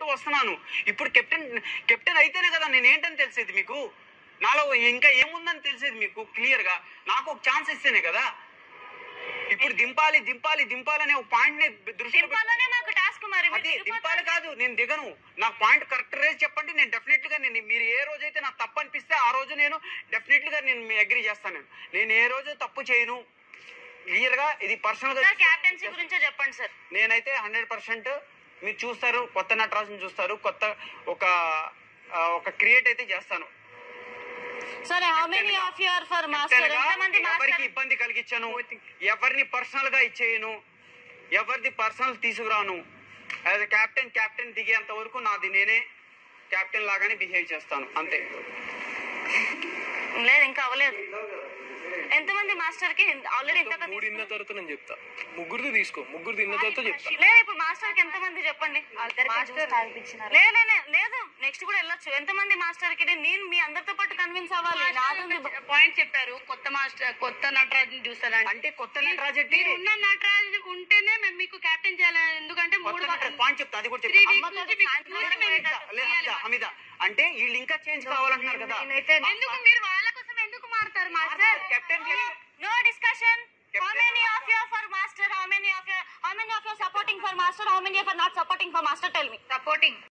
చేసుకుంటూ వస్తున్నాను ఇప్పుడు కెప్టెన్ కెప్టెన్ అయితేనే కదా నేను ఏంటని తెలిసేది మీకు నాలో ఇంకా ఏముందని తెలిసేది మీకు క్లియర్ గా నాకు ఒక ఛాన్స్ ఇస్తేనే కదా ఇప్పుడు దింపాలి దింపాలి దింపాలనే ఒక పాయింట్ ని దృష్టిలో పెట్టి- సింపాలనే మాకు టాస్క్ మరి మీరు అది దిగిపోతారు. దింపాలి కాదు నేను దిగను నాకు పాయింట్ కరెక్ట్ రేజ్ చెప్పండి నేను డెఫినెట్ గా నేను మీరు ఏ రోజైతే నాకు తప్పు అనిపిస్తే ఆ రోజు నేను డెఫినెట్ గా నేను మీ అగ్రి చేస్తాను నేను. నేను ఏ రోజు తప్పు చేయను క్లియర్ గా ఇది పర్సనల్ గా సార్ క్యాప్టెన్సీ గురించే చెప్పండి సార్ నేనైతే హండ్రెడ్ పర్సెంట్ మీరు చూస్తారు కొత్త నటరాజుని చూస్తారు కొత్త ఒక ఆ, ఒక క్రియేట్ అయితే చేస్తాను సరే how many of your for master Captain గా ఎంతమంది ఎవరికి మాస్టర్ ఇబ్బంది కలిగించను ఎవరిని పర్సనల్ గా ఇచ్చేయను ఎవరిది పర్సనల్ తీసుకురాను యాజ్ కెప్టెన్ కెప్టెన్ దిగేంత వరకు నాది నేనే కెప్టెన్ లాగానే బిహేవ్ చేస్తాను అంతే లేదు ఇంకా అవ్వలేదు ఎంతమంది మాస్టర్ కి ఆల్రెడీ ఎంత మూడు ఇన్న తర్వాత నేను చెప్తా ముగ్గురిది తీసుకో ముగ్గురు తిన్న తర్వాత చెప్తా లేదు ఇప్పుడు మాస్టర్ కి ఎంత మంది చెప్పండి లే, లే, లే, లేదు నెక్స్ట్ కూడా వెళ్ళొచ్చు ఎంత మంది మాస్టర్ కి నేను మీ అందరితో పాటు కన్విన్స్ అవ్వాలి నాది పాయింట్ చెప్పారు కొత్త మాస్టర్ కొత్త నటరాజుని చూస్తారని అంటే కొత్త నటరాజెట్టి మీరు ఉన్న నటరాజు ఉంటేనే మేము మీకు కెప్టెన్ చేయాలి ఎందుకంటే కొత్త మూడు నటరాజు పాయింట్ చెప్తా అది కూడా Three చెప్తా weeks అమ్మ నుంచి మీకు సాయంత్రం చూస్తే మేము లేదా, హమీద, హమీద అంటే వీళ్ళు ఇంకా చేంజ్ కావాలంటున్నారు కదా ఎందుకు మీరు వాళ్ళ కోసం ఎందుకు మారుతారు master captain no discussion how many of you for master how many of you how many of you supporting for master how many of not supporting for master tell me supporting